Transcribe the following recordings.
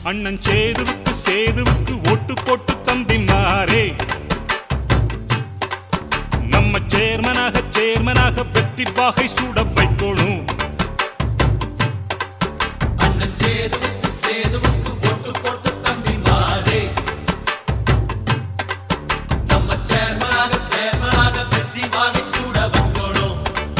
அண்ணன் சேதுவுக்கு சேதுவுக்கு ஓட்டு போட்டு தம்பி மாறே நம்ம சேர்மனாக சேர்மனாக வெற்றி வாகை சூட வைக்கணும் அண்ணன் சேதுவுக்கு சேதுவுக்கு ஒட்டு போட்டு தம்பி மாறே நம்ம சேர்மனாக சேர்மனாக வெற்றி வாகை சூட வைக்கணும்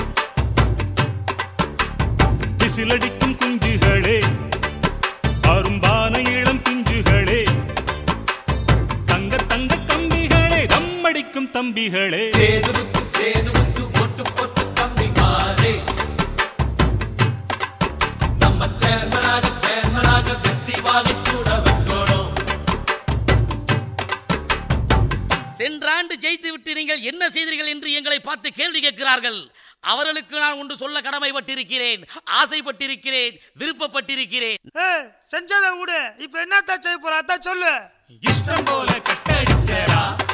விசிலடிக்கும் குஞ்சுகளே அரும்பான இளம் குஞ்சுகளே தங்க தங்க கம்பிகளே தம்மடிக்கும் தம்பிகளே சேதுவுக்கு சேதுவுக்கு ஒட்டு போட்டு தம்பி மாறே நம்ம சேர்மனாக சேர்மனாக வெற்றி வாகை சூட வைக்கணும் சென்ற ஆண்டு ஜெயித்து விட்டு நீங்கள் என்ன செய்தீர்கள் என்று எங்களை பார்த்து கேள்வி கேட்கிறார்கள் அவர்களுக்கு நான் ஒன்று சொல்ல கடமைப்பட்டிருக்கிறேன் ஆசைப்பட்டிருக்கிறேன் விருப்பப்பட்டிருக்கிறேன் ஏய் செஞ்சதை விடு இப்ப என்னத்தான் செய்ய போற அதான் சொல்லு இஷ்டம் போல கட்டடிக்கடா